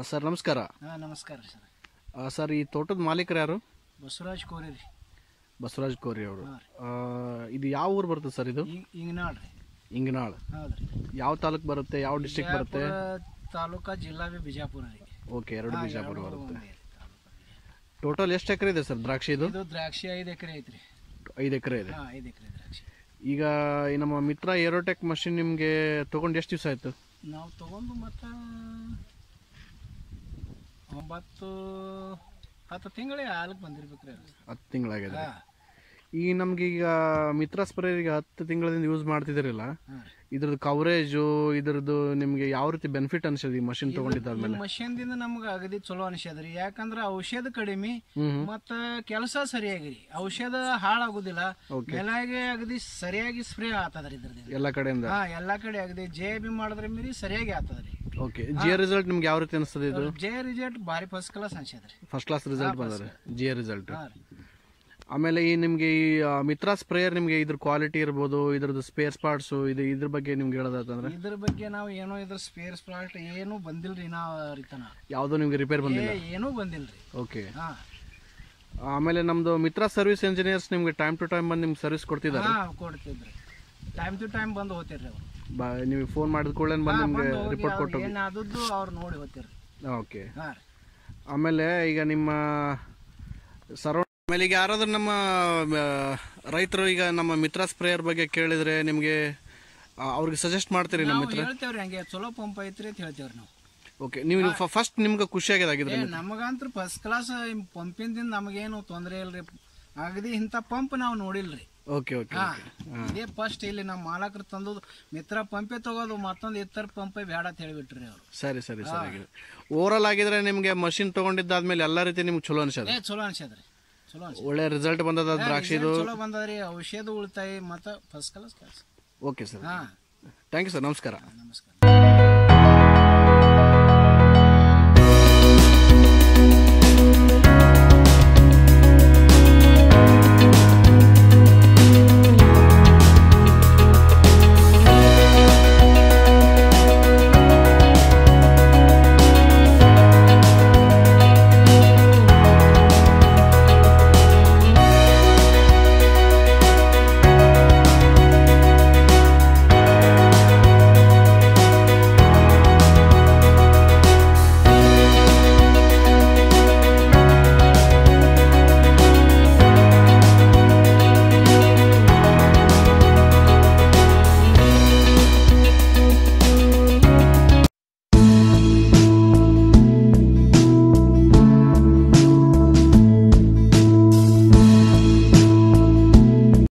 Sir ನಮಸ್ಕಾರ ಹಾಂ ನಮಸ್ಕಾರ ರೀ ಸರ್ ಆ, ಸರ್ ಈ ತೋಟದ ಮಾಲೀಕರು ಯಾರು ಬಸವರಾಜ್ ಕೋರಿ ರೀ ಬಸವರಾಜ್ ಕೋರಿ ಅವರು ಹಾಂ ರೀ ಇದು ಯಾವ ಊರು ಬರುತ್ತೆ ಸರ್ ಇದು ಹಿಂಗ್ ಹಿಂಗ್ನಾಳ್ ರೀ ಇಂಗನಾಳ್ ಹೌದು ರೀ ಯಾವ ತಾಲೂಕು ಬರುತ್ತೆ ಯಾವ ಡಿಸ್ಟ್ರಿಕ್ಟ್ ಬರುತ್ತೆ ತಾಲೂಕಾ ಜಿಲ್ಲಾ ಬಿ ಬಿಜಾಪುರ ರೀ ಓಕೆ ಎರಡು ಹಾ, ಬಿಜಾಪುರ ಎರಡು ಬರುತ್ತೆ ಒಂದೇ ರೀ ತಾಲೂಕು. ಟೋಟಲ್ ಎಷ್ಟು ಎಕರೆ ಇದೆ ಸರ್ ದ್ರಾಕ್ಷಿ ಇದು ಇದು ದ್ರಾಕ್ಷಿ ಐದು ಎಕರೆ ಐತ್ರಿ ಐದು ಎಕರೆ ಇದೆ ಹಾಂ ಐದು ಎಕರೆ ದ್ರಾಕ್ಷಿ ಈಗ ಈ ನಮ್ಮ ಮಿತ್ರ ಏರೋಟೆಕ್ ಮಷಿನ್ ನಿಮಗೆ ತೊಗೊಂಡು ಎಷ್ಟು ದಿವಸ ಆಯಿತು ನಾವು ತಗೊಂಡು ಮತ್ತು ಒಂಬತ್ತು ಹತ್ತು ತಿಂಗಳೇ ಹಾಲಕ್ಕೆ ಬಂದಿರ್ಬೇಕ್ರಿ ಅದು ಹತ್ತು ತಿಂಗಳಾಗಿದೆ ಹಾಂ ಈಗ ನಮ್ಗೆ ಈಗ ಮಿತ್ರ ಸ್ಪ್ರೇ ಈಗ ಹತ್ತು ತಿಂಗಳಿಂದ ಯೂಸ್ ಮಾಡ್ತಿದ್ದೀರಲ್ಲ ಹಾಂ ಇದ್ರದ್ದು ಕವರೇಜು ಇದ್ರದ್ದು ನಿಮಗೆ ಯಾವ ರೀತಿ ಬೆನಿಫಿಟ್ ಅನ್ಸೋದು ಈ ಮಷಿನ್ ತೊಗೊಂಡಿದ್ದಾದ್ಮೇಲೆ ಮಷಿನ್ದಿಂದ ನಮ್ಗೆ ಅಗದಿ ಚಲೋ ಅನಿಸ್ಯದ್ರಿ ಯಾಕಂದ್ರೆ ಔಷಧ ಕಡಿಮೆ ಹ್ಮ್ ಮತ್ತ ಕೆಲಸ ಸರಿಯಾಗಿರಿ ಔಷಧ ಹಾಳಾಗುದಿಲ್ಲ ಮೇಲಾಗೆ ಅಗದಿ ಸರಿಯಾಗಿ ಸ್ಪ್ರೇ ಆತದ್ರಿ ಇದ್ರದಿಂದ ಎಲ್ಲ ಕಡೆಯಿಂದ ಹಾ ಎಲ್ಲಾ ಕಡೆ ಅಗದಿ ಜೆ ಬಿ ಮಾಡಿದ್ರೆ ಮೀರಿ ಸರಿಯಾಗಿ ಆತದ್ರಿ ಓಕೆ ಜಿ ರಿಸಲ್ಟ್ ನಿಮ್ಗೆ ಯಾವ ರೀತಿ ಅನಿಸ್ತದೆ ಇದು ಜೆ ರಿಸಲ್ಟ್ ಭಾರಿ ಫಸ್ಟ್ ಕ್ಲಾಸ್ ಅನ್ಸ್ಯದ್ರಿ ಫಸ್ಟ್ ಕ್ಲಾಸ್ ರಿಸಲ್ಟ್ ಬಂದರೆ ಜಿ ರಿಸಲ್ಟ್ ಹಾ ರೀ ಆಮೇಲೆ ಈ ನಿಮಗೆ ಈ ಆ, ಮಿತ್ರ ಸ್ಪ್ರೇಯರ್ ನಿಮಗೆ ಇದ್ರ ಕ್ವಾಲಿಟಿ ಇರ್ಬೋದು ಇದ್ರದ್ದು ಸ್ಪೇರ್ ಪಾರ್ಟ್ಸು ಇದು ಇದ್ರ ಬಗ್ಗೆ ನಿಮ್ಗೆ ಹೇಳೋದಾತಂದ್ರೆ ಇದ್ರ ಬಗ್ಗೆ ನಾವು ಏನೋ ಇದ್ರ ಸ್ಪೇರ್ ಸ್ಪಾಟ್ ಏನೂ ಬಂದಿಲ್ರಿ ನಾ ರೀತನ ಯಾವುದೋ ನಿಮ್ಗೆ ರಿಪೇರ್ ಏ ಬಂದಿಲ್ಲ ಏನೂ ಬಂದಿಲ್ರಿ ಓಕೆ ಹಾ ಆಮೇಲೆ ನಮ್ದು ಮಿತ್ರ ಸರ್ವಿಸ್ ಇಂಜಿನಿಯರ್ಸ್ ನಿಮ್ಗೆ ಟೈಮ್ ಟು ಟೈಮ್ ಬಂದು ನಿಮ್ಗೆ ಸರ್ವಿಸ್ ಕೊಡ್ತಿದ್ದಾರೆ ಹಾ ಕೊಡ್ತಿದ್ರಿ ಟೈಮ್ ಟು ಟೈಮ್ ಬಂದು ಹೋಗ್ತಿರ್ರಿ ಅವ್ರು ಬಾ ನೀವು ಫೋನ್ ಮಾಡಿದ ಕೂಡಲೇ ಬಂದು ನಿಮ್ಗೆ ಬಂದು ಹೋಗಿ ರಿಪೋರ್ಟ್ ಅವ್ರು ಕೊಟ್ಟು ಏನ್ ಆದದ್ದು ಅವ್ರು ನೋಡಿ ಹೋಗ್ತಿರ್ರಿ ಓಕೆ ಹಾ ರೀ ಆಮೇಲೆ ಈಗ ನಿಮ್ಮ ಸರೌಂಡ್ ಆಮೇಲೆ ಈಗ ಯಾರಾದ್ರೂ ನಮ್ಮ ಆ, ರೈತರು ಈಗ ನಮ್ಮ ಮಿತ್ರ ಸ್ಪ್ರೇಯರ್ ಬಗ್ಗೆ ಕೇಳಿದ್ರೆ ನಿಮಗೆ ಆ, ಅವ್ರಿಗೆ ಸಜೆಸ್ಟ್ ಮಾಡ್ತೀರಿ ನಮ್ಮ ನಾವು ಹೇಳ್ತೇವ್ರಿ ಹಂಗೆ ಚಲೋ ಪಂಪ್ ಐತ್ರಿ ಅಂತ ಹೇಳ್ತೇವ್ರಿ ನಾವು ಓಕೆ ನೀವು ಫಸ್ಟ್ ನಿಮ್ಗೆ ಖುಷಿ ಆಗಿದಾಗಿದ್ರೆ ಏ ನಮಗಂತ್ರ ಫಸ್ಟ್ ಕ್ಲಾಸ್ ಪಂಪಿಂದಿಂದ ನಮಗೇನು ತೊಂದರೆ ಇಲ್ರಿ ಅಗದಿ ಇಂಥ ಪಂಪ್ ನಾವು ನೋಡಿಲ್ರಿ ಓಕೆ ಓಕೆ ಹಾ ಇದೇ ಫಸ್ಟ್ ಇಲ್ಲಿ ನಮ್ಮ ಮಾಲಕರು ತಂದದ್ದು ಮಿತ್ರ ಪಂಪೇ ತಗೋದು ಮತ್ತೊಂದು ಇತರ ಪಂಪೇ ಬೇಡ ಅಂತ ಹೇಳಿಬಿಟ್ರಿ ಅವ್ರು ಸರಿ ಸರಿ ಸರಿ ಆಗಿದೆ ಓವರಾಲ್ ಆಗಿದ್ರೆ ನಿಮಗೆ ಮಷಿನ್ ತಗೊಂಡಿದ್ದಾದ್ಮೇಲೆ ಎಲ್ಲ ರೀತಿ ನಿಮ್ಗೆ ಚಲೋ ಅನ್ಸದ ಏ ಚಲೋ ಅನ್ಸದ್ರಿ ಚಲೋ ಅನ್ಸದ ಒಳ್ಳೆ ರಿಸಲ್ಟ್ ಬಂದದ ದ್ರಾಕ್ಷಿದು ಚಲೋ ಬಂದದ್ರಿ ಔಷಧ ಉಳಿತಾಯಿ ಮತ್ತ ಫಸ್ಟ್ ಕ್ಲಾಸ್ ಕೆಲಸ ಓಕೆ ಸರ್ ಹಾ ಥ್ಯಾಂಕ್ ಯು ಸರ್ ನಮಸ್ಕಾರ ನಮಸ್ಕಾರ